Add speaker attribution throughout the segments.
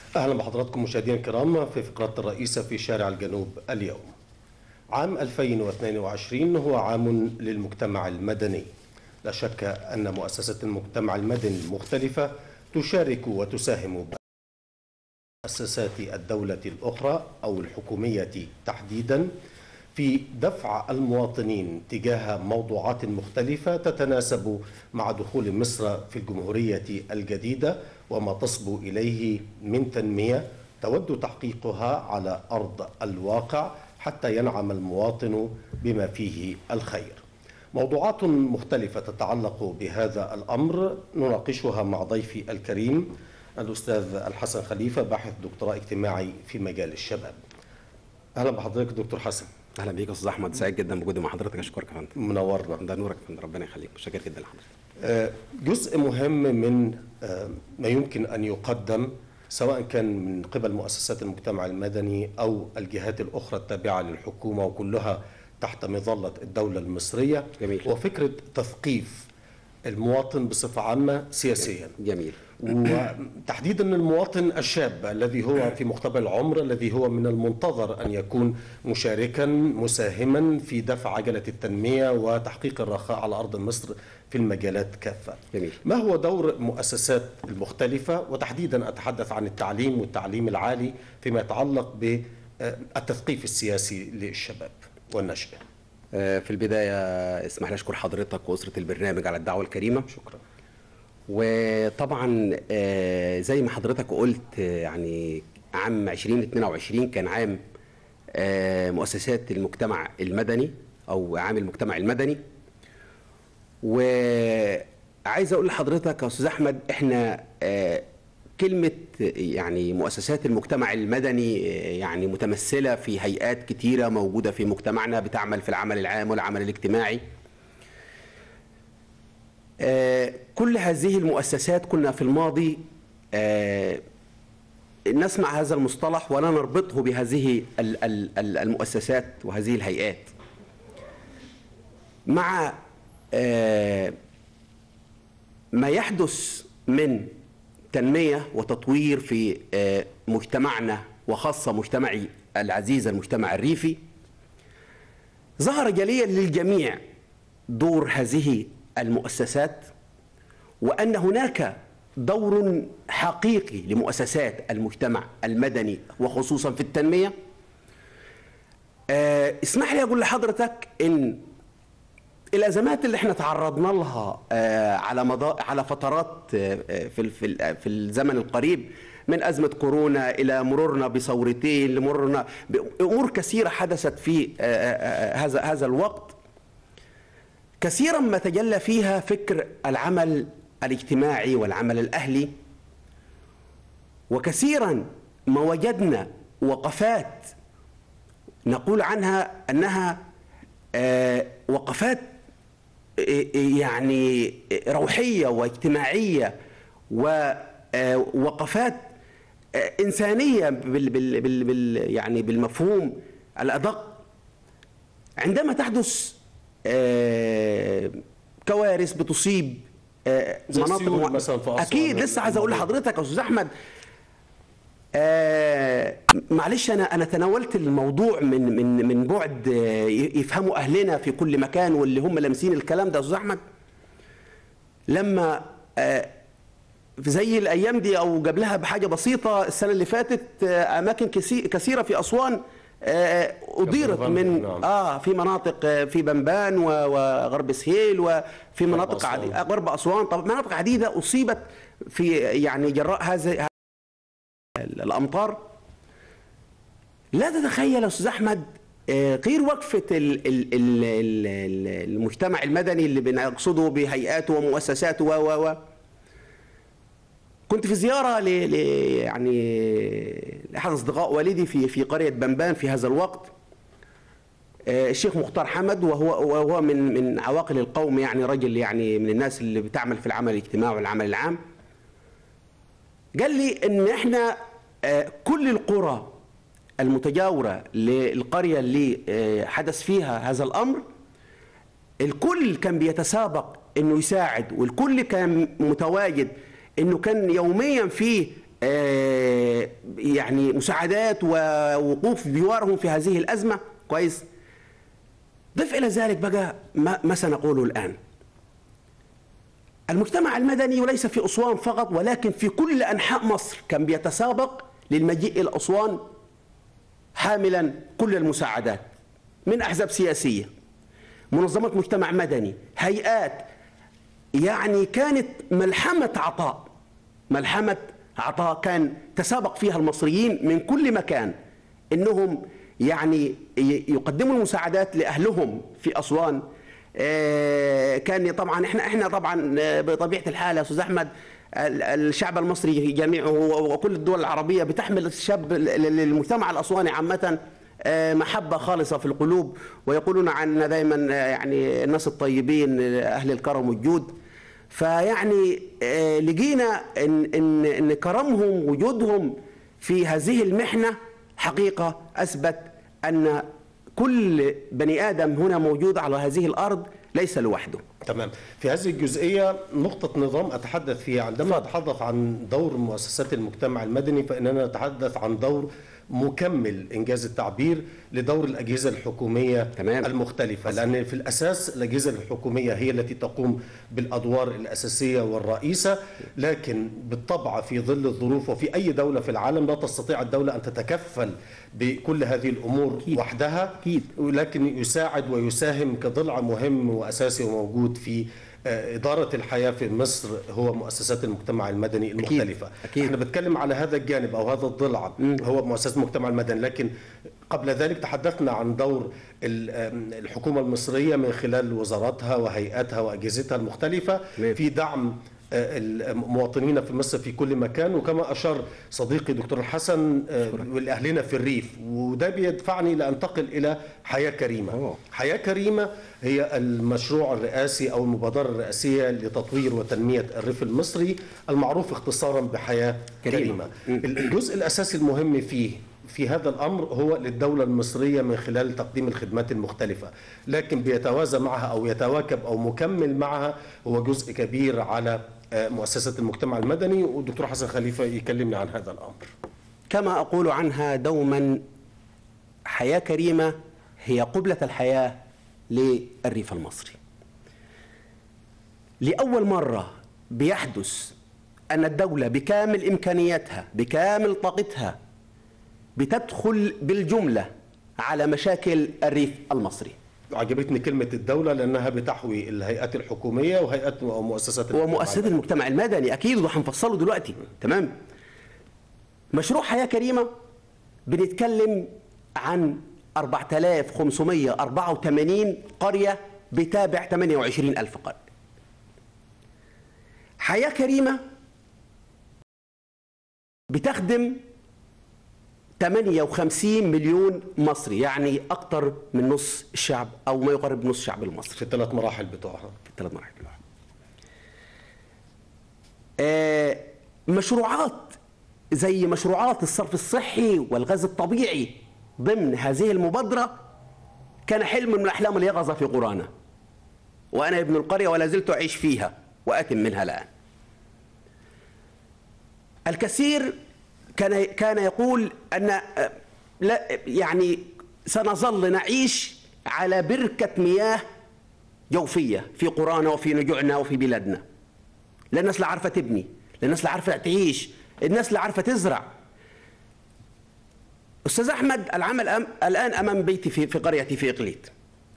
Speaker 1: أهلا بحضراتكم مشاهدينا الكرام في فقرة الرئيسة في شارع الجنوب اليوم عام 2022 هو عام للمجتمع المدني لا شك أن مؤسسات المجتمع المدني المختلفة تشارك وتساهم مؤسسات الدولة الأخرى أو الحكومية تحديدا في دفع المواطنين تجاه موضوعات مختلفة تتناسب مع دخول مصر في الجمهورية الجديدة وما تصبو إليه من تنمية تود تحقيقها على أرض الواقع حتى ينعم المواطن بما فيه الخير موضوعات مختلفة تتعلق بهذا الأمر نناقشها مع ضيفي الكريم الأستاذ الحسن خليفة باحث دكتوراه اجتماعي في مجال الشباب أهلا بحضرتك دكتور حسن
Speaker 2: اهلا بيك يا استاذ احمد سعيد جدا بوجودي مع حضرتك اشكرك يا فندم
Speaker 1: منورنا
Speaker 2: ده نورك يا فندم ربنا يخليك متشكر جدا لحضرتك
Speaker 1: آه، جزء مهم من آه، ما يمكن أن يقدم سواء كان من قبل مؤسسات المجتمع المدني أو الجهات الأخرى التابعة للحكومة وكلها تحت مظلة الدولة المصرية
Speaker 2: جميل.
Speaker 1: وفكرة تثقيف المواطن بصفة عامة سياسيا
Speaker 2: جميل
Speaker 1: وتحديدا المواطن الشاب الذي هو في مقتبل العمر الذي هو من المنتظر ان يكون مشاركا مساهما في دفع عجله التنميه وتحقيق الرخاء على ارض مصر في المجالات كافه.
Speaker 2: جميل.
Speaker 1: ما هو دور المؤسسات المختلفه وتحديدا اتحدث عن التعليم والتعليم العالي فيما يتعلق بالتثقيف السياسي للشباب والنشء.
Speaker 2: آه، في البدايه اسمح لي اشكر حضرتك واسره البرنامج على الدعوه الكريمه
Speaker 1: شكرا.
Speaker 2: وطبعا آه، زي ما حضرتك قلت آه، يعني عام 2022 كان عام آه، مؤسسات المجتمع المدني او عام المجتمع المدني وعايز اقول لحضرتك يا استاذ احمد احنا آه، كلمه يعني مؤسسات المجتمع المدني آه، يعني متمثله في هيئات كتيره موجوده في مجتمعنا بتعمل في العمل العام والعمل الاجتماعي آه، كل هذه المؤسسات كنا في الماضي آه، نسمع هذا المصطلح ولا نربطه بهذه ال- ال- ال- المؤسسات وهذه الهيئات مع آه، ما يحدث من تنمية وتطوير في آه، مجتمعنا وخاصة مجتمعي العزيز المجتمع الريفي ظهر جليا للجميع دور هذه المؤسسات وان هناك دور حقيقي لمؤسسات المجتمع المدني وخصوصا في التنميه آه، اسمح لي اقول لحضرتك ان الازمات اللي احنا تعرضنا لها آه، على مدار على فترات آه، آه، في ال- في ال- في الزمن القريب من ازمه كورونا الى مرورنا بثورتين لمرورنا بامور كثيره حدثت في آه، آه، آه، هذا هذا الوقت كثيرا ما تجلى فيها فكر العمل الاجتماعي والعمل الاهلي وكثيرا ما وجدنا وقفات نقول عنها انها آه، وقفات آه، يعني روحيه واجتماعيه ووقفات انسانيه بال بال بال بال يعني بالمفهوم الادق عندما تحدث آه، كوارث بتصيب آه،
Speaker 1: زي السيول
Speaker 2: مع-
Speaker 1: مثلاً في أسوان
Speaker 2: اكيد لسه عايز اقول
Speaker 1: الموضوع.
Speaker 2: لحضرتك يا استاذ احمد آه معلش انا انا تناولت الموضوع من من من بعد آه، يفهموا اهلنا في كل مكان واللي هم لامسين الكلام ده يا استاذ احمد لما آه في زي الايام دي او قبلها بحاجه بسيطه السنه اللي فاتت آه اماكن كسي- كثيره في اسوان آه اضيرت
Speaker 1: بنبان،
Speaker 2: من
Speaker 1: نعم.
Speaker 2: اه في مناطق آه، في بنبان و- وغرب سهيل وفي مناطق
Speaker 1: أسوان.
Speaker 2: عديده غرب اسوان طب مناطق عديده اصيبت في يعني جراء هذا الامطار لا تتخيل يا استاذ احمد آه، غير وقفه ال- ال- ال- ال- ال- المجتمع المدني اللي بنقصده بهيئاته ومؤسساته و و و كنت في زياره ل ل- يعني لاحد اصدقاء والدي في في قريه بنبان في هذا الوقت آه، الشيخ مختار حمد وهو وهو من من عواقل القوم يعني رجل يعني من الناس اللي بتعمل في العمل الاجتماعي والعمل العام قال لي ان احنا آه، كل القرى المتجاوره للقريه اللي آه، حدث فيها هذا الامر الكل كان بيتسابق انه يساعد والكل كان متواجد انه كان يوميا في آه، يعني مساعدات ووقوف بجوارهم في هذه الازمه كويس ضف الى ذلك بقى ما, ما سنقوله الان المجتمع المدني وليس في اسوان فقط ولكن في كل انحاء مصر كان بيتسابق للمجيء الى اسوان حاملا كل المساعدات من احزاب سياسيه منظمات مجتمع مدني هيئات يعني كانت ملحمه عطاء ملحمه عطاء كان تسابق فيها المصريين من كل مكان انهم يعني ي- يقدموا المساعدات لاهلهم في اسوان آه، كان طبعا احنا احنا طبعا آه، بطبيعه الحال يا استاذ احمد ال- الشعب المصري جميعه وكل الدول العربيه بتحمل الشاب للمجتمع الاسواني عامه آه، محبه خالصه في القلوب ويقولون عنا دائما آه، يعني الناس الطيبين آه، اهل الكرم والجود فيعني آه، لقينا ان ان ان كرمهم وجودهم في هذه المحنه حقيقه اثبت ان كل بني ادم هنا موجود على هذه الارض ليس لوحده
Speaker 1: تمام في هذه الجزئية نقطة نظام أتحدث فيها عندما أتحدث عن دور مؤسسات المجتمع المدني فإننا نتحدث عن دور مكمل إنجاز التعبير لدور الأجهزة الحكومية
Speaker 2: تمام.
Speaker 1: المختلفة لأن في الأساس الأجهزة الحكومية هي التي تقوم بالأدوار الأساسية والرئيسة لكن بالطبع في ظل الظروف وفي أي دولة في العالم لا تستطيع الدولة أن تتكفل بكل هذه الأمور
Speaker 2: أكيد.
Speaker 1: وحدها
Speaker 2: أكيد.
Speaker 1: ولكن يساعد ويساهم كضلع مهم واساسي وموجود في آه، إدارة الحياة في مصر هو مؤسسات المجتمع المدني المختلفة
Speaker 2: أكيد.
Speaker 1: احنا بنتكلم على هذا الجانب أو هذا الضلع هو مؤسسات المجتمع المدني لكن قبل ذلك تحدثنا عن دور ال- آم، الحكومة المصرية من خلال وزاراتها وهيئاتها وأجهزتها المختلفة
Speaker 2: تمام.
Speaker 1: في دعم آه، المواطنين في مصر في كل مكان وكما أشار صديقي دكتور الحسن آه، والأهلنا في الريف وده بيدفعني لأنتقل إلى حياة كريمة
Speaker 2: أوه.
Speaker 1: حياة كريمة هي المشروع الرئاسي أو المبادرة الرئاسية لتطوير وتنمية الريف المصري المعروف اختصارا بحياة
Speaker 2: كريمة.
Speaker 1: كريمة, الجزء الأساسي المهم فيه في هذا الأمر هو للدولة المصرية من خلال تقديم الخدمات المختلفة لكن بيتوازى معها أو يتواكب أو مكمل معها هو جزء كبير على آه، مؤسسة المجتمع المدني والدكتور حسن خليفة يكلمنا عن هذا الأمر
Speaker 2: كما أقول عنها دوما حياة كريمة هي قبلة الحياة للريف المصري لأول مرة بيحدث أن الدولة بكامل إمكانياتها بكامل طاقتها بتدخل بالجملة على مشاكل الريف المصري
Speaker 1: عجبتني كلمة الدولة لأنها بتحوي الهيئات الحكومية وهيئات ومؤسسات المجتمع
Speaker 2: ومؤسسات
Speaker 1: المدني.
Speaker 2: المجتمع المدني اكيد وهنفصله دلوقتي تمام مشروع حياه كريمه بنتكلم عن 4584 قريه بتابع 28000 قريه حياه كريمه بتخدم 58 مليون مصري يعني اكتر من نص الشعب او ما يقارب نص الشعب المصري
Speaker 1: في الثلاث مراحل بتوعها
Speaker 2: في الثلاث مراحل آه، مشروعات زي مشروعات الصرف الصحي والغاز الطبيعي ضمن هذه المبادرة كان حلم من أحلام اليقظة في قرانا وأنا ابن القرية ولا زلت أعيش فيها وأتم منها الآن الكثير كان كان يقول أن آه، لا يعني سنظل نعيش على بركة مياه جوفية في قرانا وفي نجوعنا وفي بلادنا لا الناس لا عارفة تبني لا الناس لا عارفة تعيش الناس لا عارفة تزرع أستاذ أحمد العمل أم الآن أمام بيتي في, في قريتي في إقليت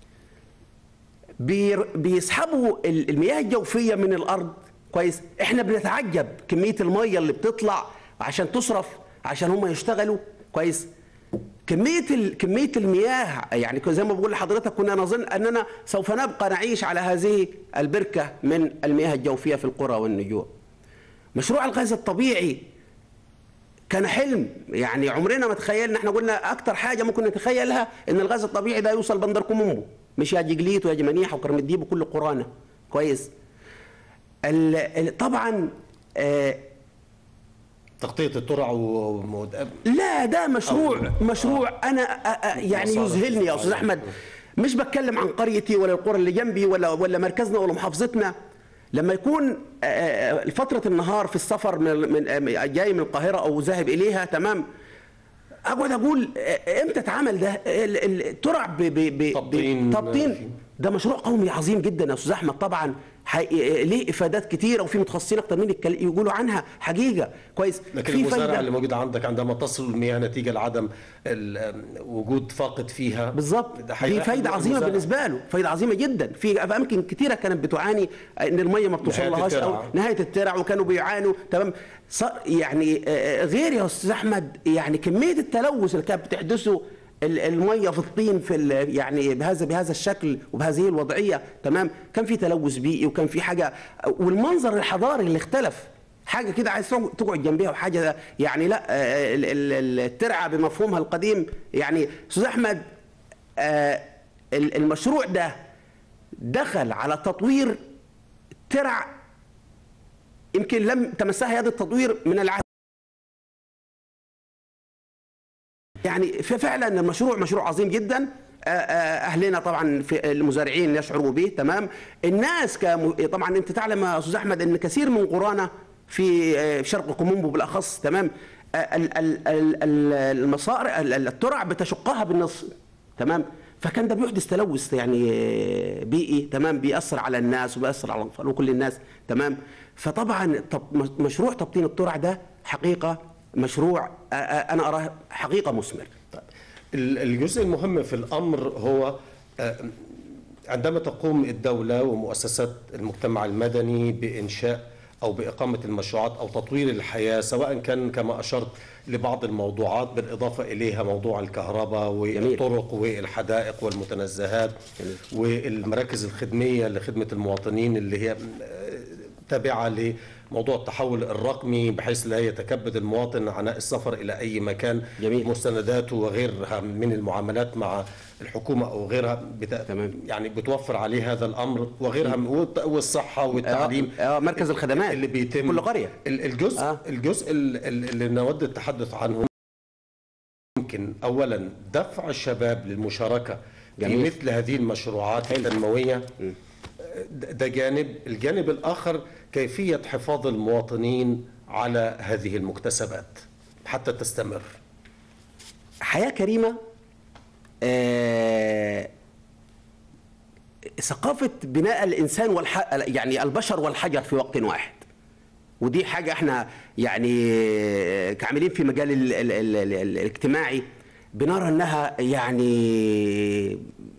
Speaker 2: بير- بيسحبوا ال- المياه الجوفية من الأرض كويس احنا بنتعجب كمية المية اللي بتطلع عشان تصرف عشان هم يشتغلوا كويس كمية ال- كمية المياه يعني زي ما بقول لحضرتك كنا نظن أننا سوف نبقى نعيش على هذه البركة من المياه الجوفية في القرى والنجوع مشروع الغاز الطبيعي كان حلم يعني عمرنا ما تخيلنا احنا قلنا اكتر حاجه ممكن نتخيلها ان الغاز الطبيعي ده يوصل بندر كومومبو مش يا جيجليت ويا جمانيح وكرم الديب وكل قرانا كويس ال- ال- طبعا آه
Speaker 1: تغطية الترع ومود...
Speaker 2: لا ده مشروع مشروع انا أ- أ- يعني
Speaker 1: مصالح
Speaker 2: يذهلني يا استاذ احمد مش بتكلم عن قريتي ولا القرى اللي جنبي ولا ولا مركزنا ولا محافظتنا لما يكون آه، آه، فتره النهار في السفر من من آه، جاي من القاهره او ذاهب اليها تمام اقعد اقول آه، امتى اتعمل ده ال- ال- الترع ب- ب- ب-
Speaker 1: تبطين-
Speaker 2: تبطين ده مشروع قومي عظيم جدا يا استاذ احمد طبعا حقيقي- ليه افادات كتيره وفي متخصصين اكتر مني يتكل- يقولوا عنها حقيقه كويس
Speaker 1: لكن
Speaker 2: في
Speaker 1: المزارع
Speaker 2: فايدة.
Speaker 1: اللي موجودة عندك عندما تصل المياه نتيجة لعدم ال- وجود فاقد فيها
Speaker 2: بالظبط
Speaker 1: ده
Speaker 2: دي
Speaker 1: هيريح
Speaker 2: فايده عظيمه
Speaker 1: المزارع.
Speaker 2: بالنسبه له فايده عظيمه جدا في في اماكن كتيره كانت بتعاني ان الميه ما بتوصل
Speaker 1: نهاية
Speaker 2: لهاش او
Speaker 1: الترع.
Speaker 2: نهايه الترع وكانوا بيعانوا تمام صار يعني آه، غير يا استاذ احمد يعني كميه التلوث اللي كانت بتحدثه ال- الميه في الطين في ال- يعني بهذا بهذا الشكل وبهذه الوضعيه تمام كان في تلوث بيئي وكان في حاجه والمنظر الحضاري اللي اختلف حاجه كده عايز تقعد- تقعد جنبيها وحاجه يعني لا آه، ال- ال- الترعه بمفهومها القديم يعني استاذ احمد آه، ال- المشروع ده دخل على تطوير ترع يمكن لم تمسها يد التطوير من العهد يعني فعلا المشروع مشروع عظيم جدا آه، آه، اهلنا طبعا في المزارعين يشعروا به تمام الناس كم... طبعا انت تعلم يا استاذ احمد ان كثير من قرانا في آه، في شرق كومومبو بالاخص تمام آه، ال- ال- ال- ال- المصارع ال- ال- الترع بتشقها بالنصف تمام فكان ده بيحدث تلوث يعني آه، بيئي تمام بيأثر على الناس وبيأثر على الاطفال وكل الناس تمام فطبعا طب مشروع تبطين الترع ده حقيقه مشروع آه، آه، انا اراه حقيقه مثمر
Speaker 1: طيب. ال- الجزء المهم في الأمر هو آه، عندما تقوم الدولة ومؤسسات المجتمع المدني بإنشاء أو بإقامة المشروعات أو تطوير الحياة سواء كان كما أشرت لبعض الموضوعات بالإضافة إليها موضوع الكهرباء والطرق والحدائق والمتنزهات والمراكز الخدمية لخدمة المواطنين اللي هي آه، تابعة لموضوع التحول الرقمي بحيث لا يتكبد المواطن عناء السفر إلى أي مكان
Speaker 2: جميل.
Speaker 1: مستنداته وغيرها من المعاملات مع الحكومة أو غيرها بت...
Speaker 2: تمام.
Speaker 1: يعني بتوفر عليه هذا الأمر وغيرها من- والت- والصحة والتعليم
Speaker 2: آه، آه، مركز الخدمات
Speaker 1: اللي بيتم
Speaker 2: كل قرية.
Speaker 1: ال- الجزء
Speaker 2: آه.
Speaker 1: آه. الجزء ال- ال- اللي نود التحدث عنه ممكن أولا دفع الشباب للمشاركة في
Speaker 2: جميل.
Speaker 1: مثل هذه المشروعات التنموية ده ده جانب الجانب الآخر كيفية حفاظ المواطنين على هذه المكتسبات حتى تستمر
Speaker 2: حياة كريمة آه، ثقافة بناء الإنسان والح... يعني البشر والحجر في وقت واحد ودي حاجة احنا يعني آه، كعاملين في مجال ال... ال... ال... ال... ال... الاجتماعي بنرى انها يعني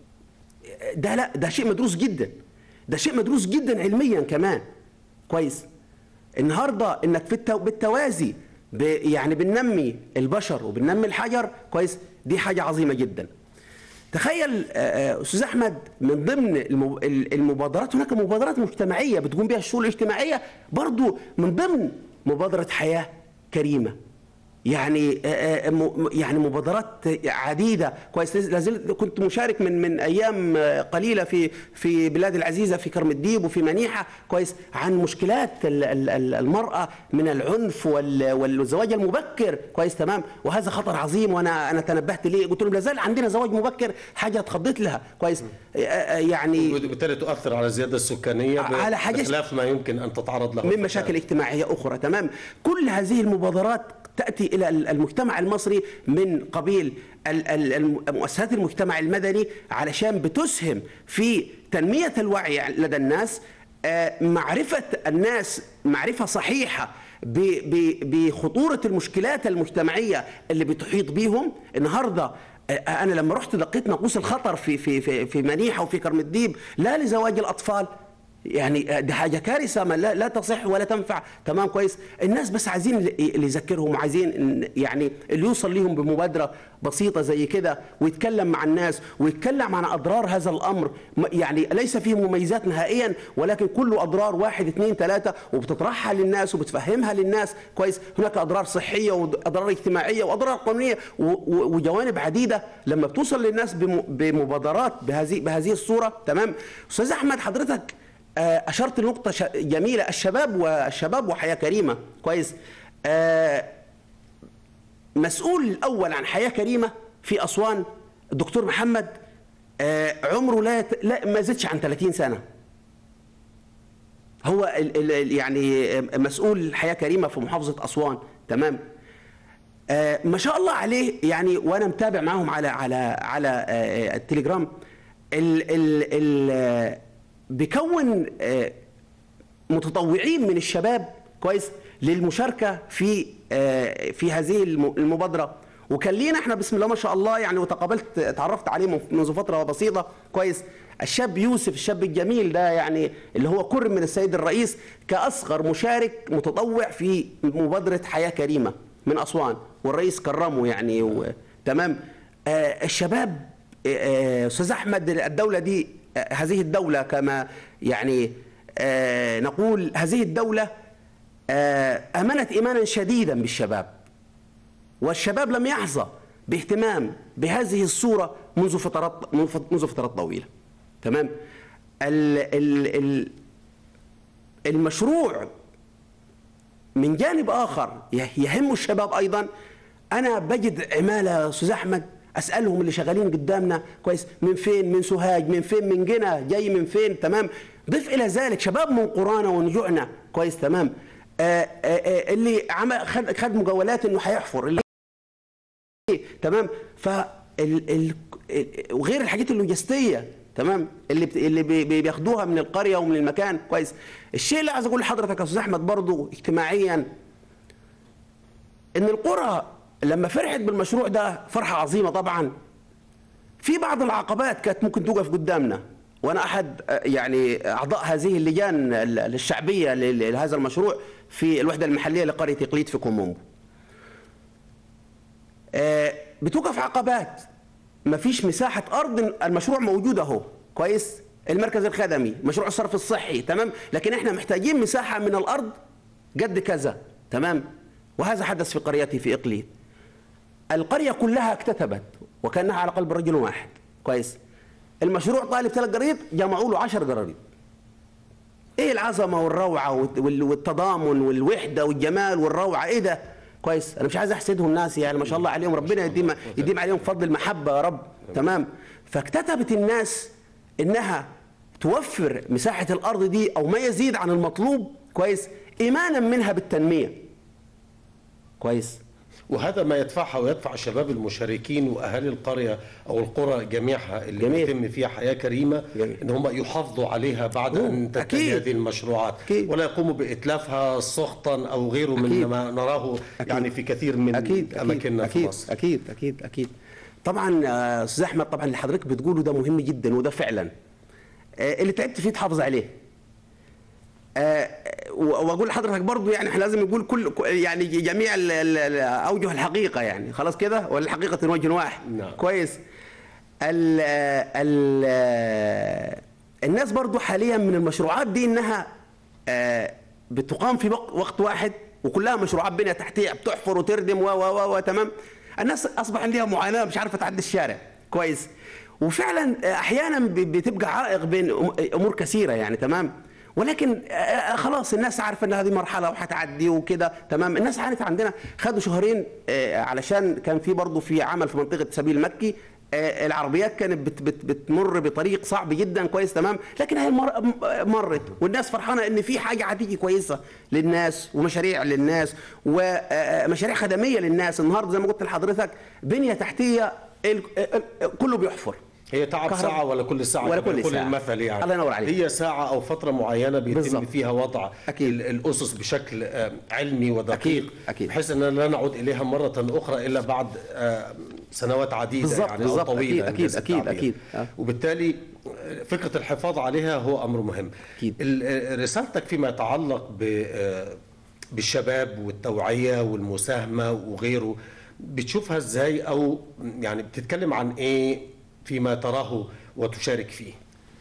Speaker 2: ده لا ده شيء مدروس جدا ده شيء مدروس جدا علميا كمان كويس النهارده انك في التو... بالتوازي ب... يعني بننمي البشر وبننمي الحجر كويس دي حاجه عظيمه جدا تخيل آه، آه، استاذ احمد من ضمن الم- ال- المبادرات هناك مبادرات مجتمعيه بتقوم بها الشؤون الاجتماعيه برضو من ضمن مبادره حياه كريمه يعني آه، آه، م- يعني مبادرات عديده كويس لازلت كنت مشارك من من ايام آه، قليله في في بلاد العزيزه في كرم الديب وفي منيحه كويس عن مشكلات ال- ال- ال- المراه من العنف وال- والزواج المبكر كويس تمام وهذا خطر عظيم وانا انا تنبهت ليه قلت لهم لازال عندنا زواج مبكر حاجه اتخضيت لها كويس آه، آه، يعني
Speaker 1: وبالتالي تؤثر على الزيادة السكانية ب-
Speaker 2: على حاجة-
Speaker 1: بخلاف ما يمكن أن تتعرض له
Speaker 2: من مشاكل اجتماعيه اخرى تمام كل هذه المبادرات تاتي الى المجتمع المصري من قبيل ال- ال- الم- مؤسسات المجتمع المدني علشان بتسهم في تنميه الوعي لدى الناس آه، معرفه الناس معرفه صحيحه ب- ب- بخطوره المشكلات المجتمعيه اللي بتحيط بيهم النهارده آه، انا لما رحت دقيت ناقوس الخطر في في في في منيحه وفي كرم الديب لا لزواج الاطفال يعني دي حاجه كارثه ما لا, لا تصح ولا تنفع تمام كويس الناس بس عايزين اللي يذكرهم وعايزين إن- يعني اللي يوصل ليهم بمبادره بسيطه زي كده ويتكلم مع الناس ويتكلم عن اضرار هذا الامر م- يعني ليس فيه مميزات نهائيا ولكن كله اضرار واحد اثنين ثلاثه وبتطرحها للناس وبتفهمها للناس كويس هناك اضرار صحيه واضرار اجتماعيه واضرار قانونيه و- و- وجوانب عديده لما بتوصل للناس بم- بمبادرات بهذه بهذه الصوره تمام استاذ احمد حضرتك آه، اشرت لنقطه ش- جميله الشباب والشباب وحياه كريمه كويس آه، مسؤول الاول عن حياه كريمه في اسوان الدكتور محمد آه، عمره لا, يت... لا ما زادش عن 30 سنه هو ال ال يعني مسؤول حياه كريمه في محافظه اسوان تمام آه ما شاء الله عليه يعني وانا متابع معاهم على على على آه التليجرام ال ال ال بيكون آه متطوعين من الشباب كويس للمشاركه في آه في هذه الم- المبادره وكان لينا احنا بسم الله ما شاء الله يعني وتقابلت اتعرفت عليه من- منذ فتره بسيطه كويس الشاب يوسف الشاب الجميل ده يعني اللي هو كرم من السيد الرئيس كاصغر مشارك متطوع في مبادره حياه كريمه من اسوان والرئيس كرمه يعني و... تمام آه الشباب آه، آه، استاذ احمد الدوله دي آه، هذه الدوله كما يعني آه، نقول هذه الدوله آه، امنت ايمانا شديدا بالشباب والشباب لم يحظى باهتمام بهذه الصوره منذ فترات منذ فترات طويله تمام ال ال ال المشروع من جانب اخر يهم الشباب ايضا انا بجد عماله يا استاذ احمد اسالهم اللي شغالين قدامنا كويس من فين من سوهاج من فين من جنة جاي من فين تمام ضف الى ذلك شباب من قرانا ونجوعنا كويس تمام آآ آآ اللي عمل خد خد مجولات انه هيحفر اللي تمام ف ال ال وغير الحاجات اللوجستيه تمام اللي بت... اللي بي... بي- بياخدوها من القريه ومن المكان كويس الشيء اللي عايز اقول لحضرتك يا استاذ احمد برضو اجتماعيا ان القرى لما فرحت بالمشروع ده فرحه عظيمه طبعا في بعض العقبات كانت ممكن توقف قدامنا وانا احد آه، يعني اعضاء هذه اللجان ال- الشعبيه ل- لهذا المشروع في الوحده المحليه لقريه اقليد في كومومبو آه، بتوقف عقبات مفيش مساحة أرض المشروع موجود أهو كويس المركز الخدمي مشروع الصرف الصحي تمام لكن احنا محتاجين مساحة من الأرض قد كذا تمام وهذا حدث في قريتي في إقليد القرية كلها اكتتبت وكأنها على قلب رجل واحد كويس المشروع طالب ثلاث قراريط جمعوا له 10 قراريط ايه العظمه والروعه والت- وال- والتضامن والوحده والجمال والروعه ايه ده كويس انا مش عايز احسدهم الناس يعني ما شاء الله عليهم ربنا يديم يديم عليهم فضل المحبه يا رب تمام فاكتتبت الناس انها توفر مساحه الارض دي او ما يزيد عن المطلوب كويس ايمانا منها بالتنميه كويس
Speaker 1: وهذا ما يدفعها ويدفع الشباب المشاركين واهالي القريه او القرى جميعها اللي
Speaker 2: جميل.
Speaker 1: يتم فيها حياه كريمه
Speaker 2: جميل.
Speaker 1: ان هم يحافظوا عليها بعد
Speaker 2: أوه،
Speaker 1: ان تنتهي
Speaker 2: أكيد.
Speaker 1: هذه المشروعات
Speaker 2: أكيد.
Speaker 1: ولا يقوموا باتلافها سخطا او غيره
Speaker 2: أكيد.
Speaker 1: من ما نراه
Speaker 2: أكيد.
Speaker 1: يعني في كثير من
Speaker 2: اكيد
Speaker 1: اماكننا
Speaker 2: اكيد
Speaker 1: في مصر
Speaker 2: اكيد اكيد اكيد طبعا آه، استاذ احمد طبعا اللي حضرتك بتقوله ده مهم جدا وده فعلا آه، اللي تعبت فيه تحافظ عليه آه، و- واقول لحضرتك برضو يعني احنا لازم نقول كل يعني جميع ال- ال- ال- اوجه الحقيقه يعني خلاص كده ولا الحقيقه وجه واحد
Speaker 1: نعم.
Speaker 2: كويس ال ال الناس برضو حاليا من المشروعات دي انها آه، بتقام في وق- وقت واحد وكلها مشروعات بنيه تحتيه بتحفر وتردم و و و و تمام الناس اصبح عندها معاناه مش عارفه تعدي الشارع كويس وفعلا آه، احيانا ب- بتبقى عائق بين أم- امور كثيره يعني تمام ولكن آه، آه، خلاص الناس عارفه ان هذه مرحله وهتعدي وكده تمام الناس عارفه عندنا خدوا شهرين آه، علشان كان في برضه في عمل في منطقه سبيل مكي آه، العربيات كانت بت بت بتمر بطريق صعب جدا كويس تمام لكن هي مر م- مرت والناس فرحانه ان في حاجه هتيجي كويسه للناس ومشاريع للناس ومشاريع خدميه للناس النهارده زي ما قلت لحضرتك بنيه تحتيه ال- ال- كله بيحفر
Speaker 1: هي تعب
Speaker 2: كهرباء.
Speaker 1: ساعة ولا كل ساعة
Speaker 2: ولا
Speaker 1: كما
Speaker 2: كل
Speaker 1: يقول
Speaker 2: ساعة.
Speaker 1: المثل يعني
Speaker 2: الله ينور عليك.
Speaker 1: هي ساعة أو فترة معينة بيتم
Speaker 2: بالضبط.
Speaker 1: فيها وضع
Speaker 2: أكيد.
Speaker 1: ال- الأسس بشكل آه، علمي ودقيق
Speaker 2: أكيد. أكيد.
Speaker 1: بحيث أننا لا نعود إليها مرة أخرى إلا بعد آه، سنوات عديدة
Speaker 2: بالضبط،
Speaker 1: يعني
Speaker 2: بالضبط.
Speaker 1: أو طويلة
Speaker 2: أكيد،
Speaker 1: إنجاز
Speaker 2: أكيد،
Speaker 1: التعبير.
Speaker 2: أكيد. آه.
Speaker 1: وبالتالي آه، فكرة الحفاظ عليها هو أمر مهم
Speaker 2: أكيد.
Speaker 1: ال- آه، رسالتك فيما يتعلق ب آه، بالشباب والتوعية والمساهمة وغيره بتشوفها ازاي او يعني بتتكلم عن ايه فيما تراه وتشارك فيه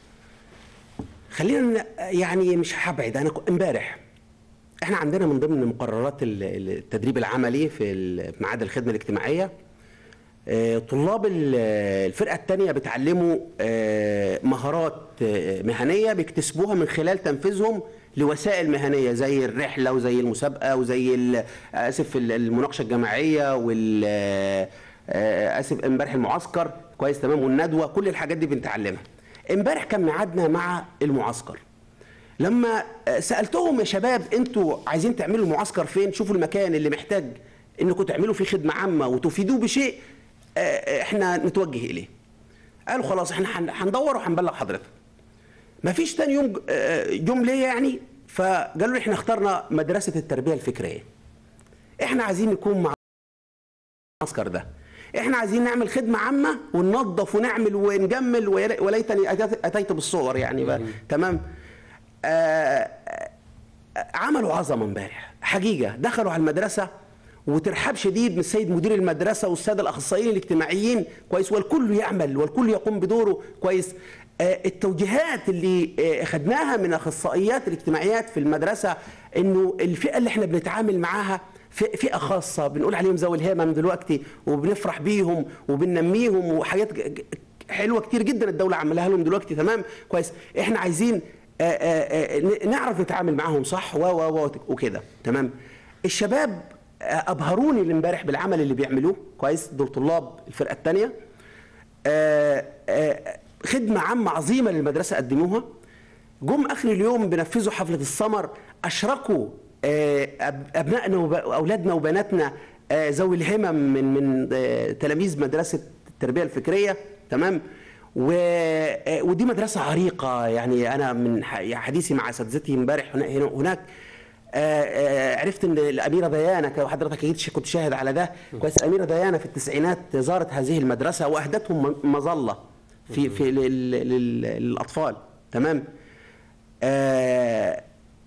Speaker 2: خلينا ن- يعني مش هبعد انا ك- امبارح احنا عندنا من ضمن مقررات ال- ال- التدريب العملي في ال- في معهد الخدمه الاجتماعيه آه، طلاب ال- الفرقه الثانيه بيتعلموا آه، مهارات آه، مهنيه بيكتسبوها من خلال تنفيذهم لوسائل مهنيه زي الرحله وزي المسابقه وزي ال- اسف ال- المناقشه الجماعيه وال آه، اسف امبارح المعسكر كويس تمام والندوه كل الحاجات دي بنتعلمها امبارح كان ميعادنا مع المعسكر لما آه، سالتهم يا شباب انتوا عايزين تعملوا معسكر فين شوفوا المكان اللي محتاج انكم تعملوا فيه خدمه عامه وتفيدوه بشيء آه، آه، احنا نتوجه اليه قالوا خلاص احنا هن- هندور وهنبلغ حضرتك ما فيش تاني يوم ج- آه، جم ليه يعني فقالوا لي احنا اخترنا مدرسه التربيه الفكريه احنا عايزين نكون مع المعسكر ده احنا عايزين نعمل خدمه عامه وننظف ونعمل ونجمل ويا- وليتني أتيت- اتيت بالصور يعني بقى. تمام آه آه، عملوا عظمه امبارح حقيقه دخلوا على المدرسه وترحاب شديد من السيد مدير المدرسه والساده الاخصائيين الاجتماعيين كويس والكل يعمل والكل يقوم بدوره كويس آه، التوجيهات اللي آه، خدناها من اخصائيات الاجتماعيات في المدرسه انه الفئه اللي احنا بنتعامل معاها ف- فئه خاصه بنقول عليهم ذوي الهمم دلوقتي وبنفرح بيهم وبننميهم وحاجات ج- ج- حلوه كتير جدا الدوله عملها لهم دلوقتي تمام كويس احنا عايزين آه، آه، آه، ن- نعرف نتعامل معاهم صح و و و وكده تمام الشباب آه، ابهروني اللي امبارح بالعمل اللي بيعملوه كويس دول طلاب الفرقه الثانيه خدمه عامه عظيمه للمدرسه قدموها جم اخر اليوم بنفذوا حفله السمر اشركوا آه، أب- ابنائنا واولادنا وبناتنا آه، ذوي الهمم من من آه، تلاميذ مدرسه التربيه الفكريه تمام و... آه، ودي مدرسه عريقه يعني انا من ح- حديثي مع اساتذتي امبارح هنا- هنا- هناك آه، آه، عرفت ان الاميره ديانا كان حضرتك اكيد ش- كنت شاهد على ده كويس الاميره ديانا في التسعينات زارت هذه المدرسه واهدتهم م- مظله في في لل- لل- للاطفال تمام آه،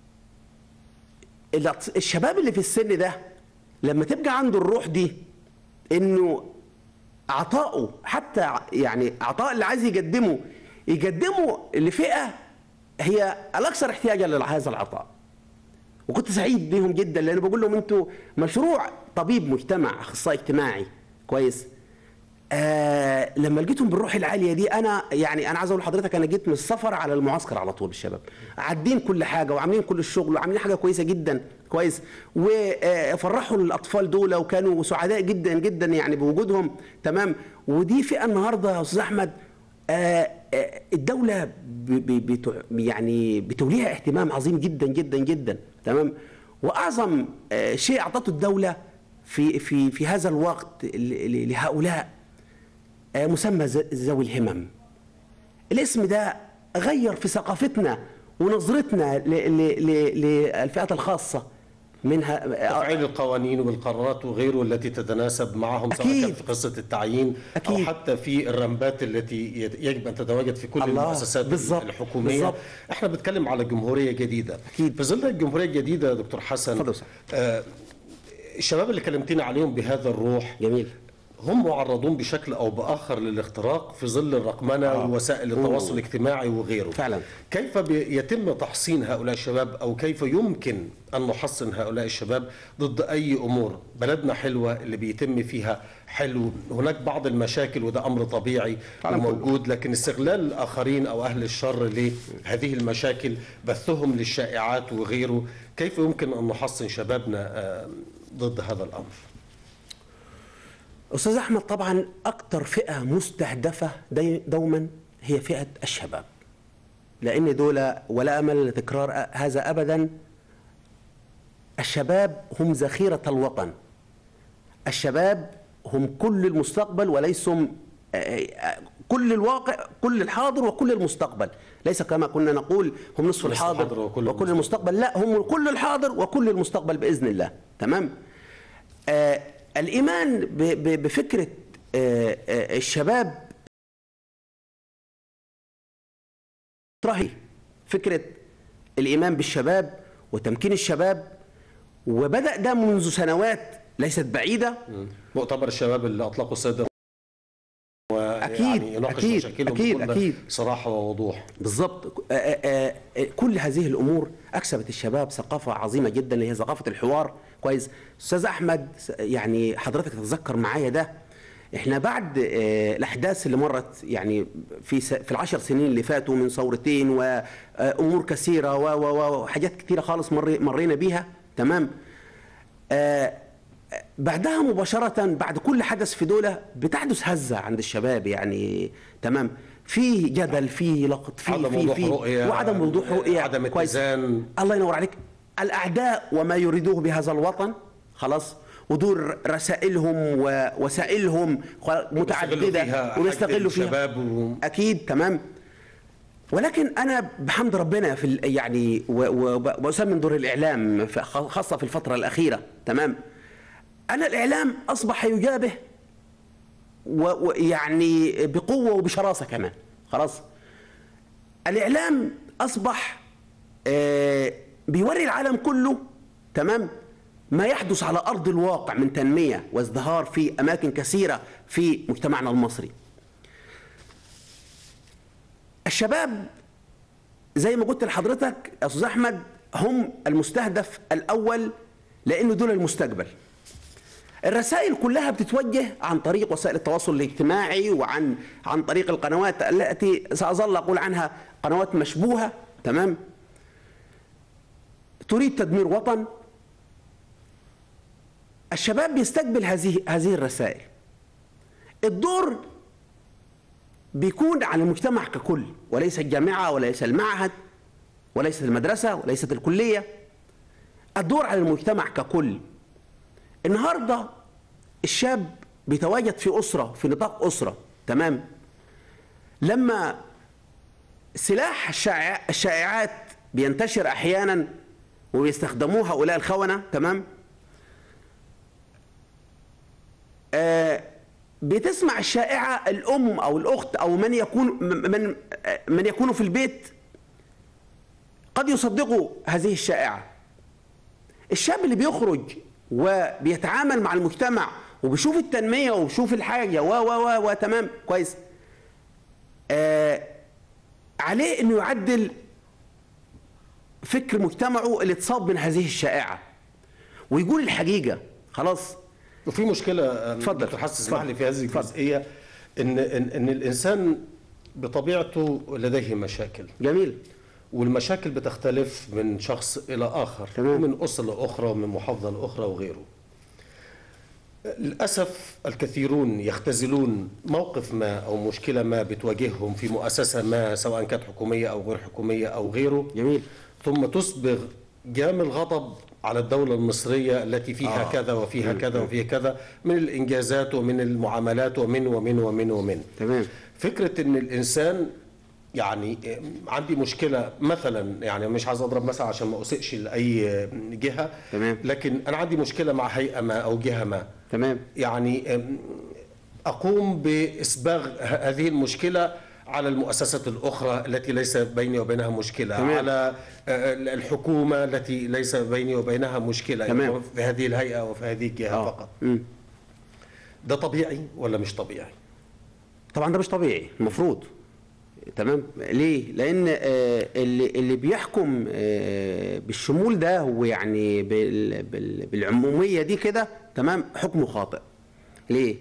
Speaker 2: الأط- الشباب اللي في السن ده لما تبقى عنده الروح دي انه عطائه حتى ع- يعني عطاء اللي عايز يقدمه يقدمه لفئه هي الاكثر احتياجا لهذا العطاء وكنت سعيد بيهم جدا لان بقول لهم انتوا مشروع طبيب مجتمع اخصائي اجتماعي كويس آه لما لقيتهم بالروح العاليه دي انا يعني انا عايز اقول لحضرتك انا جيت من السفر على المعسكر على طول الشباب عادين كل حاجه وعاملين كل الشغل وعاملين حاجه كويسه جدا كويس وفرحوا الاطفال دول وكانوا سعداء جدا جدا يعني بوجودهم تمام ودي فئه النهارده يا استاذ احمد آه، آه، الدولة ب- ب- بتع- يعني بتوليها اهتمام عظيم جدا جدا جدا تمام وأعظم آه، شيء أعطته الدولة في في في هذا الوقت ل- ل- لهؤلاء آه، مسمى ز- ذوي الهمم الاسم ده غير في ثقافتنا ونظرتنا ل- ل- ل- للفئات الخاصة منها
Speaker 1: تفعيل القوانين والقرارات وغيره التي تتناسب معهم سواء
Speaker 2: أكيد.
Speaker 1: كان في قصة التعيين أو
Speaker 2: أكيد.
Speaker 1: حتى في الرمبات التي يت- يجب أن تتواجد في كل
Speaker 2: الله.
Speaker 1: المؤسسات
Speaker 2: بالظبط.
Speaker 1: الحكومية
Speaker 2: بالظبط.
Speaker 1: احنا بنتكلم على جمهورية جديدة
Speaker 2: أكيد.
Speaker 1: في ظل الجمهورية الجديدة يا دكتور حسن
Speaker 2: اتفضل يا أستاذ.
Speaker 1: آه الشباب اللي كلمتنا عليهم بهذا الروح
Speaker 2: جميل
Speaker 1: هم معرضون بشكل او باخر للاختراق في ظل الرقمنه
Speaker 2: آه.
Speaker 1: ووسائل التواصل الاجتماعي وغيره
Speaker 2: فعلا.
Speaker 1: كيف بي- يتم تحصين هؤلاء الشباب او كيف يمكن ان نحصن هؤلاء الشباب ضد اي امور بلدنا حلوه اللي بيتم فيها حلو هناك بعض المشاكل وده امر طبيعي
Speaker 2: العالم كله.
Speaker 1: وموجود لكن استغلال الاخرين او اهل الشر لهذه المشاكل بثهم للشائعات وغيره كيف يمكن ان نحصن شبابنا آه، ضد هذا الامر
Speaker 2: استاذ احمد طبعا اكتر فئه مستهدفه دي دوما هي فئه الشباب لان دول ولا امل لتكرار أ- هذا ابدا الشباب هم ذخيره الوطن الشباب هم كل المستقبل وليسوا آه، آه، كل الواقع كل الحاضر وكل المستقبل ليس كما كنا نقول هم نصف
Speaker 1: نصف
Speaker 2: الحاضر
Speaker 1: الحاضر وكل
Speaker 2: وكل المستقبل لا هم كل الحاضر وكل المستقبل باذن الله تمام آه الايمان ب- ب- بفكره آه آه الشباب رهي فكره الايمان بالشباب وتمكين الشباب وبدا ده منذ سنوات ليست بعيده
Speaker 1: مؤتمر الشباب اللي اطلقوا السيد
Speaker 2: أكيد،
Speaker 1: يناقش
Speaker 2: أكيد،
Speaker 1: مشاكلهم
Speaker 2: أكيد،
Speaker 1: بكل
Speaker 2: أكيد.
Speaker 1: صراحه ووضوح
Speaker 2: بالضبط آه، آه، آه، كل هذه الامور اكسبت الشباب ثقافه عظيمه جدا اللي هي ثقافه الحوار كويس استاذ احمد س- يعني حضرتك تتذكر معايا ده احنا بعد آه، الاحداث اللي مرت يعني في س- في العشر سنين اللي فاتوا من ثورتين وامور كثيره و- و- و- وحاجات كثيره خالص مر- مرينا بيها تمام آه، بعدها مباشرة بعد كل حدث في دولة بتحدث هزة عند الشباب يعني تمام في جدل في لقط في
Speaker 1: عدم
Speaker 2: في
Speaker 1: وضوح
Speaker 2: في
Speaker 1: رؤية،
Speaker 2: وعدم وضوح رؤية
Speaker 1: عدم
Speaker 2: كويس.
Speaker 1: اتزان.
Speaker 2: الله ينور عليك الأعداء وما يريدوه بهذا الوطن خلاص ودور رسائلهم ووسائلهم متعددة
Speaker 1: فيها
Speaker 2: ويستغلوا
Speaker 1: حق
Speaker 2: فيها
Speaker 1: الشباب و-
Speaker 2: أكيد تمام ولكن انا بحمد ربنا في ال- يعني و- و- واسمن دور الاعلام في- خاصه في الفتره الاخيره تمام انا الاعلام اصبح يجابه و- ويعني بقوه وبشراسه كمان خلاص الاعلام اصبح آه، بيوري العالم كله تمام ما يحدث على ارض الواقع من تنميه وازدهار في اماكن كثيره في مجتمعنا المصري الشباب زي ما قلت لحضرتك يا استاذ احمد هم المستهدف الاول لانه دول المستقبل الرسائل كلها بتتوجه عن طريق وسائل التواصل الاجتماعي وعن عن طريق القنوات التي ساظل اقول عنها قنوات مشبوهه تمام تريد تدمير وطن الشباب بيستقبل هذه هذه الرسائل الدور بيكون على المجتمع ككل وليس الجامعة وليس المعهد وليست المدرسة وليست الكلية الدور على المجتمع ككل النهاردة الشاب بيتواجد في أسرة في نطاق أسرة تمام لما سلاح الشائع- الشائعات بينتشر أحيانا وبيستخدموه هؤلاء الخونة تمام آه، بتسمع الشائعة الأم أو الأخت أو من يكون من من يكون في البيت قد يصدقوا هذه الشائعة الشاب اللي بيخرج وبيتعامل مع المجتمع وبيشوف التنمية وبيشوف الحاجة و و و وتمام كويس آه عليه انه يعدل فكر مجتمعه اللي اتصاب من هذه الشائعة ويقول الحقيقة خلاص
Speaker 1: وفي مشكلة
Speaker 2: اتفضل.
Speaker 1: دكتور حسن اسمح
Speaker 2: اتفضل.
Speaker 1: لي في هذه
Speaker 2: اتفضل.
Speaker 1: الجزئية إن إن إن الإنسان بطبيعته لديه مشاكل
Speaker 2: جميل
Speaker 1: والمشاكل بتختلف من شخص إلى آخر
Speaker 2: تمام.
Speaker 1: ومن أسرة لأخرى ومن محافظة لأخرى وغيره للأسف الكثيرون يختزلون موقف ما أو مشكلة ما بتواجههم في مؤسسة ما سواء كانت حكومية أو غير حكومية أو غيره
Speaker 2: جميل
Speaker 1: ثم تصبغ جام الغضب على الدولة المصرية التي فيها
Speaker 2: آه.
Speaker 1: آه. كذا وفيها كذا وفيها كذا من الإنجازات ومن المعاملات ومن ومن ومن ومن
Speaker 2: تمام
Speaker 1: فكرة ان الانسان يعني عندي مشكلة مثلا يعني مش عايز اضرب مثلا عشان ما اسئش لاي جهة
Speaker 2: تمام.
Speaker 1: لكن انا عندي مشكلة مع هيئة ما او جهة ما
Speaker 2: تمام
Speaker 1: يعني اقوم باسباغ ه- هذه المشكلة على المؤسسات الأخرى التي ليس بيني وبينها مشكلة
Speaker 2: تمام.
Speaker 1: على آه، الحكومة التي ليس بيني وبينها مشكلة
Speaker 2: تمام.
Speaker 1: يعني في هذه الهيئة وفي هذه الجهة
Speaker 2: آه.
Speaker 1: فقط
Speaker 2: مم.
Speaker 1: ده طبيعي ولا مش طبيعي؟
Speaker 2: طبعا ده مش طبيعي المفروض تمام ليه لان آه، اللي اللي بيحكم آه، بالشمول ده هو يعني بال- بال- بالعموميه دي كده تمام حكمه خاطئ ليه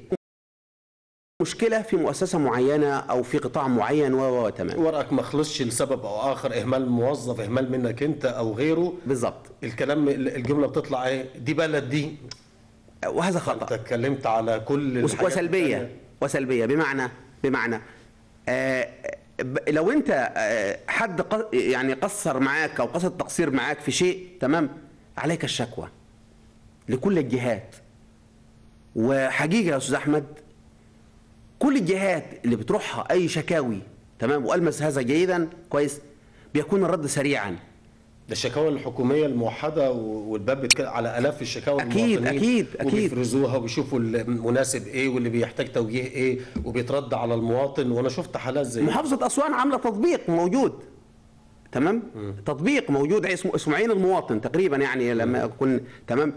Speaker 2: مشكله في مؤسسه معينه او في قطاع معين و و تمام
Speaker 1: ورقك ما خلصش لسبب او اخر اهمال موظف اهمال منك انت او غيره
Speaker 2: بالظبط
Speaker 1: الكلام الجمله بتطلع ايه دي بلد دي
Speaker 2: وهذا
Speaker 1: انت
Speaker 2: خطا
Speaker 1: اتكلمت على كل
Speaker 2: وس-
Speaker 1: الحاجات
Speaker 2: وسلبيه
Speaker 1: التانية.
Speaker 2: وسلبيه بمعنى بمعنى آه ب- لو انت آه حد ق- يعني قصر معاك او قصد تقصير معاك في شيء تمام عليك الشكوى لكل الجهات وحقيقه يا استاذ احمد كل الجهات اللي بتروحها اي شكاوي تمام والمس هذا جيدا كويس بيكون الرد سريعا
Speaker 1: ده الشكاوى الحكوميه الموحده و- والباب بيتك- على الاف الشكاوى
Speaker 2: أكيد،
Speaker 1: المواطنين
Speaker 2: أكيد، أكيد.
Speaker 1: وبيفرزوها وبيشوفوا المناسب ايه واللي بيحتاج توجيه ايه وبيترد على المواطن وانا شفت حالات زي
Speaker 2: محافظة أسوان عاملة تطبيق موجود تمام تطبيق موجود اسمه اسمه عين المواطن تقريبا يعني لما أكون تمام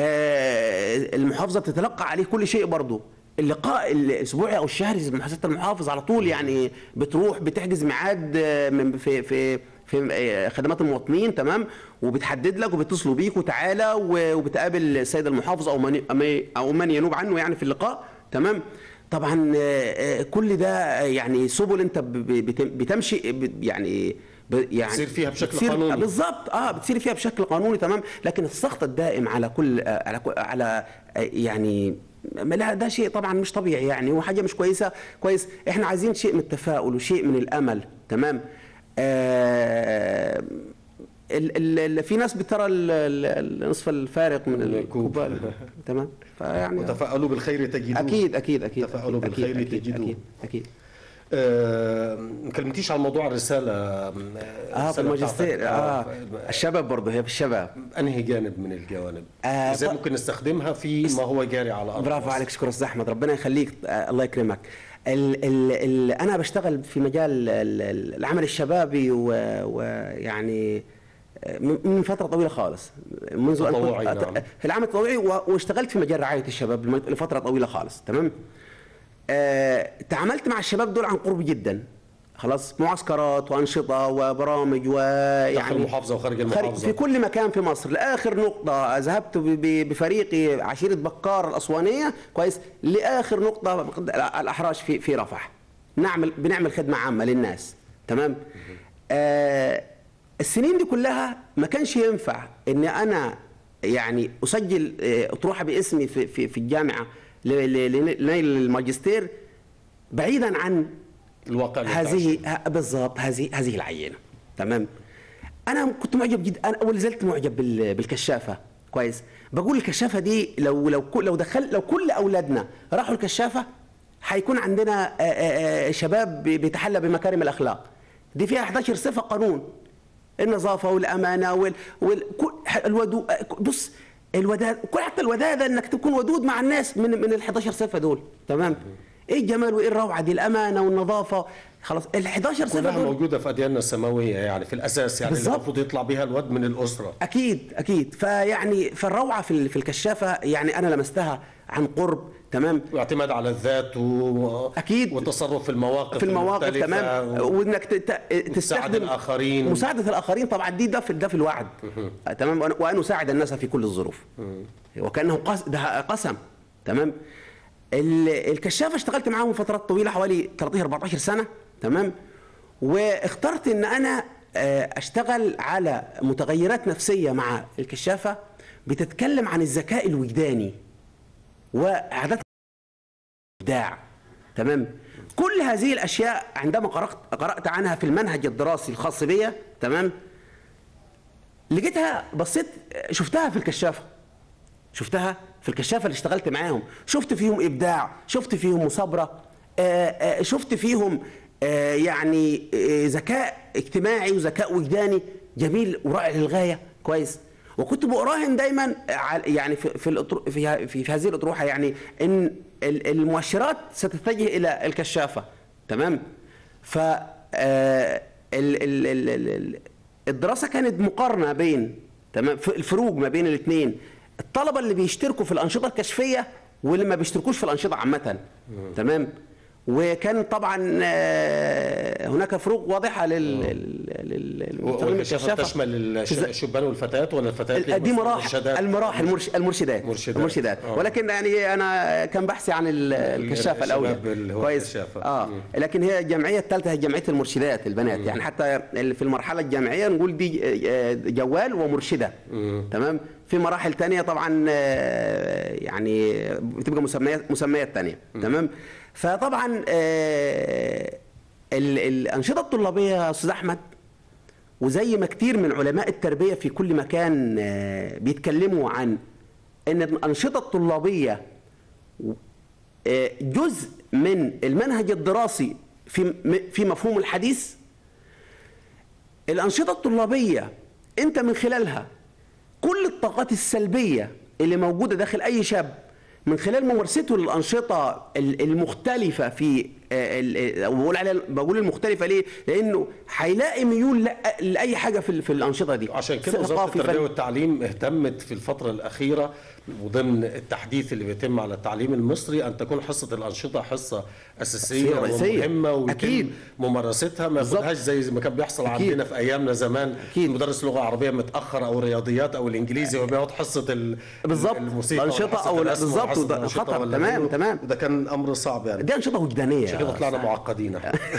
Speaker 2: آه المحافظة بتتلقى عليه كل شيء برضه اللقاء الاسبوعي او الشهري محافظه المحافظ على طول يعني بتروح بتحجز ميعاد آه، من- في في في آه، خدمات المواطنين تمام وبتحدد لك وبيتصلوا بيك وتعالى و- وبتقابل السيد المحافظ او من او من ينوب عنه يعني في اللقاء تمام طبعا آه، آه، كل ده يعني سبل انت ب- ب- بت- بتمشي ب- يعني ب- يعني
Speaker 1: بتصير فيها بشكل
Speaker 2: بتصير-
Speaker 1: قانوني.
Speaker 2: بالظبط اه بتصير فيها بشكل قانوني تمام لكن السخط الدائم على كل آه، على كل على آه، يعني ما لا ده شيء طبعا مش طبيعي يعني وحاجه مش كويسه كويس احنا عايزين شيء من التفاؤل وشيء من الامل تمام آه ال ال ال في ناس بترى ال- ال- النصف الفارق من
Speaker 1: الكوب.
Speaker 2: الكوب تمام فيعني
Speaker 1: وتفاءلوا بالخير تجدوه
Speaker 2: اكيد اكيد اكيد
Speaker 1: تفاءلوا
Speaker 2: أكيد،
Speaker 1: بالخير
Speaker 2: أكيد،
Speaker 1: تجدوه.
Speaker 2: اكيد اكيد
Speaker 1: آه، ما كلمتيش عن موضوع الرسالة
Speaker 2: اه في
Speaker 1: الرسالة
Speaker 2: الماجستير
Speaker 1: بتاعتك.
Speaker 2: اه الشباب برضه هي في الشباب
Speaker 1: انهي جانب من الجوانب؟
Speaker 2: آه،
Speaker 1: ازاي
Speaker 2: ف-
Speaker 1: ممكن نستخدمها في ما هو جاري على ارض
Speaker 2: برافو
Speaker 1: مصر؟
Speaker 2: عليك شكرا استاذ احمد ربنا يخليك آه الله يكرمك ال ال ال انا بشتغل في مجال ال- ال- العمل الشبابي و- ويعني آه، من من فتره طويله خالص منذ أن كنت-
Speaker 1: تطوعي، نعم.
Speaker 2: في العمل التطوعي و- واشتغلت في مجال رعايه الشباب لم- لفتره طويله خالص تمام آه، تعاملت مع الشباب دول عن قرب جدا خلاص معسكرات وانشطه وبرامج ويعني
Speaker 1: داخل المحافظة وخارج المحافظة.
Speaker 2: في كل مكان في مصر لاخر نقطه ذهبت ب- ب- بفريقي عشيره بكار الاسوانيه كويس لاخر نقطه الاحراج في في رفح نعمل بنعمل خدمه عامه للناس تمام آه السنين دي كلها ما كانش ينفع ان انا يعني اسجل آه، اطروحه باسمي في في في الجامعه ل- ل- لنيل الماجستير بعيدا عن
Speaker 1: الواقع اللي بتعيشه.
Speaker 2: هذه ه- بالضبط هذه هذه العينه تمام انا كنت معجب جدا انا اول زلت معجب بال- بالكشافه كويس بقول الكشافه دي لو لو كل- لو دخل لو كل اولادنا راحوا الكشافه هيكون عندنا آه، آه، آه، شباب بي- بيتحلى بمكارم الاخلاق دي فيها 11 صفه قانون النظافه والامانه وال, وال... كل- الودو بص الوداد كل حتى الوداده انك تكون ودود مع الناس من من ال 11 صفه دول تمام ايه الجمال وايه الروعه دي الامانه والنظافه خلاص ال 11 صفه
Speaker 1: كلها
Speaker 2: دول
Speaker 1: موجودة في أدياننا السماوية يعني في الأساس يعني اللي
Speaker 2: بالظبط.
Speaker 1: المفروض يطلع بها الواد من الأسرة
Speaker 2: اكيد اكيد فيعني فالروعه في ال- في الكشافه يعني انا لمستها عن قرب تمام
Speaker 1: واعتماد على الذات و...
Speaker 2: أكيد.
Speaker 1: والتصرف في المواقف
Speaker 2: في المواقف
Speaker 1: المختلفة
Speaker 2: تمام
Speaker 1: و...
Speaker 2: وانك ت- ت- تستخدم
Speaker 1: الآخرين.
Speaker 2: مساعده الاخرين طبعا دي ده في ده في الوعد آه، تمام وأن- وان اساعد الناس في كل الظروف وكانه قس ده قسم تمام ال- الكشافه اشتغلت معاهم فترات طويله حوالي 13 14 سنه تمام واخترت ان انا آه، اشتغل على متغيرات نفسيه مع الكشافه بتتكلم عن الذكاء الوجداني وعادات الابداع تمام كل هذه الاشياء عندما قرات قرات عنها في المنهج الدراسي الخاص بي تمام لقيتها بصيت شفتها في الكشافه شفتها في الكشافه اللي اشتغلت معاهم شفت فيهم ابداع شفت فيهم مثابره آه، آه، شفت فيهم آه، يعني آه، ذكاء اجتماعي وذكاء وجداني جميل ورائع للغايه كويس وكنت براهن دايما على- يعني في في الأطر- في في, في هذه الاطروحه يعني ان ال- المؤشرات ستتجه الى الكشافه تمام ف آه، ال- ال- ال- ال- ال- الدراسه كانت مقارنه بين تمام ف- الفروق ما بين الاثنين الطلبه اللي بيشتركوا في الانشطه الكشفيه واللي ما بيشتركوش في الانشطه عامه تمام وكان طبعا آه، هناك فروق واضحه لل لل- للمستخدمين
Speaker 1: والكشافة
Speaker 2: الكشافة.
Speaker 1: تشمل الش-
Speaker 2: في الز-
Speaker 1: الشبان والفتيات ولا الفتيات
Speaker 2: ال- دي مراحل
Speaker 1: المرشدات؟
Speaker 2: المراحل المرش- المرشدات
Speaker 1: مرشدات.
Speaker 2: المرشدات
Speaker 1: آه.
Speaker 2: ولكن يعني انا كان بحثي عن ال- الكشافه
Speaker 1: الشباب
Speaker 2: الاولى
Speaker 1: اللي هو
Speaker 2: كويس
Speaker 1: الكشافة.
Speaker 2: اه
Speaker 1: مم.
Speaker 2: لكن هي الجمعيه الثالثه هي جمعيه المرشدات البنات يعني حتى ال- في المرحله الجامعيه نقول دي آه، جوال ومرشده تمام في مراحل تانية طبعا آه، يعني بتبقى مسميات مسميات تانية تمام فطبعا آه، ال- الانشطه الطلابيه يا استاذ احمد وزي ما كتير من علماء التربية في كل مكان آه، بيتكلموا عن ان الأنشطة الطلابية آه، جزء من المنهج الدراسي في م- في مفهوم الحديث الأنشطة الطلابية أنت من خلالها كل الطاقات السلبية اللي موجودة داخل أي شاب من خلال ممارسته للأنشطة ال- المختلفة في آه، ال- ال- بقول عليها بقول المختلفة ليه؟ لأنه هيلاقي ميول لأ- لأي حاجة في ال- في الأنشطة دي
Speaker 1: عشان كده وزارة
Speaker 2: ثقافي،
Speaker 1: التربية
Speaker 2: فن.
Speaker 1: والتعليم اهتمت في الفترة الأخيرة وضمن التحديث اللي بيتم على التعليم المصري أن تكون حصة الأنشطة حصة أساسية
Speaker 2: أساسية رئيسية.
Speaker 1: ومهمة ويتم
Speaker 2: أكيد.
Speaker 1: ممارستها ما
Speaker 2: بالظبط.
Speaker 1: ياخدهاش زي ما كان بيحصل
Speaker 2: أكيد.
Speaker 1: عندنا في أيامنا زمان
Speaker 2: أكيد.
Speaker 1: مدرس لغة عربية متأخر أو الرياضيات أو الإنجليزي وبيقعد حصة ال-
Speaker 2: بالظبط.
Speaker 1: الموسيقى
Speaker 2: الأنشطة
Speaker 1: ولا حصة
Speaker 2: أو لا،
Speaker 1: الرسم ولا
Speaker 2: بالظبط،
Speaker 1: حصة
Speaker 2: وده
Speaker 1: الأنشطة
Speaker 2: خطر.
Speaker 1: ولا
Speaker 2: تمام،
Speaker 1: غيره.
Speaker 2: تمام.
Speaker 1: وده كان أمر صعب يعني
Speaker 2: دي أنشطة وجدانية
Speaker 1: عشان كده طلعنا معقدين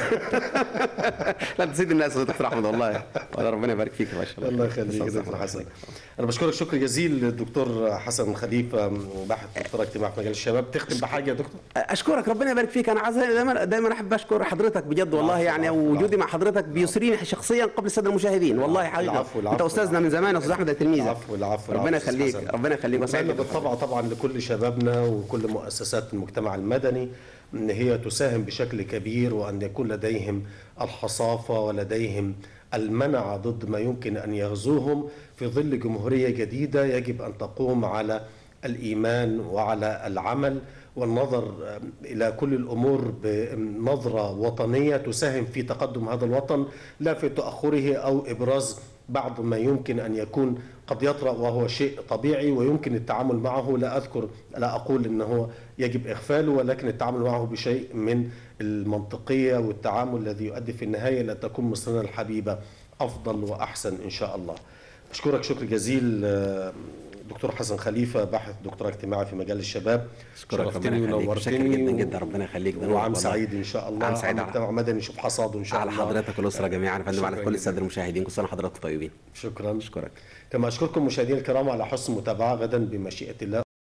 Speaker 2: لا تزيد الناس يا دكتور احمد والله والله ربنا يبارك فيك ما شاء الله
Speaker 1: الله يخليك يا دكتور حسن انا بشكرك شكر جزيل الدكتور حسن خليفه باحث دكتور اجتماع في مجال الشباب تختم بحاجه يا دكتور
Speaker 2: اشكرك ربنا يبارك فيك انا عايز دايما دايما احب اشكر حضرتك بجد والله
Speaker 1: العفو،
Speaker 2: يعني
Speaker 1: العفو،
Speaker 2: وجودي
Speaker 1: العفو.
Speaker 2: مع حضرتك بيسريني شخصيا قبل الساده المشاهدين والله حقيقه
Speaker 1: العفو، العفو،
Speaker 2: انت استاذنا من زمان يا استاذ احمد يا تلميذك
Speaker 1: العفو العفو
Speaker 2: ربنا
Speaker 1: العفو،
Speaker 2: يخليك
Speaker 1: أستاذ حسن.
Speaker 2: ربنا يخليك
Speaker 1: نتمنى
Speaker 2: وسعيد
Speaker 1: بالطبع طبعا لكل شبابنا وكل مؤسسات المجتمع المدني ان هي تساهم بشكل كبير وان يكون لديهم الحصافه ولديهم المنع ضد ما يمكن ان يغزوهم في ظل جمهوريه جديده يجب ان تقوم على الايمان وعلى العمل والنظر الى كل الامور بنظره وطنيه تساهم في تقدم هذا الوطن لا في تاخره او ابراز بعض ما يمكن ان يكون قد يطرا وهو شيء طبيعي ويمكن التعامل معه لا اذكر لا اقول انه يجب اغفاله ولكن التعامل معه بشيء من المنطقيه والتعامل الذي يؤدي في النهايه الى تكون مصرنا الحبيبه افضل واحسن ان شاء الله. اشكرك شكر جزيل آه، دكتور حسن خليفه باحث دكتوراه اجتماعي في مجال الشباب
Speaker 2: اشكرك ربنا
Speaker 1: شرفتني
Speaker 2: يخليك
Speaker 1: ونورتني
Speaker 2: شكرا جدا
Speaker 1: و-
Speaker 2: جدا ربنا يخليك ده نور
Speaker 1: وعام
Speaker 2: والله.
Speaker 1: سعيد ان شاء الله
Speaker 2: عام سعيد على-
Speaker 1: مجتمع مدني نشوف حصاده ان شاء
Speaker 2: على
Speaker 1: الله
Speaker 2: حضرتك والاسره جميعا يا فندم وعلى
Speaker 1: شكراً
Speaker 2: كل
Speaker 1: جداً.
Speaker 2: الساده المشاهدين كل سنه وحضراتكم طيبين
Speaker 1: شكرا
Speaker 2: اشكرك
Speaker 1: كما اشكركم مشاهدينا الكرام على حسن المتابعه غدا بمشيئه الله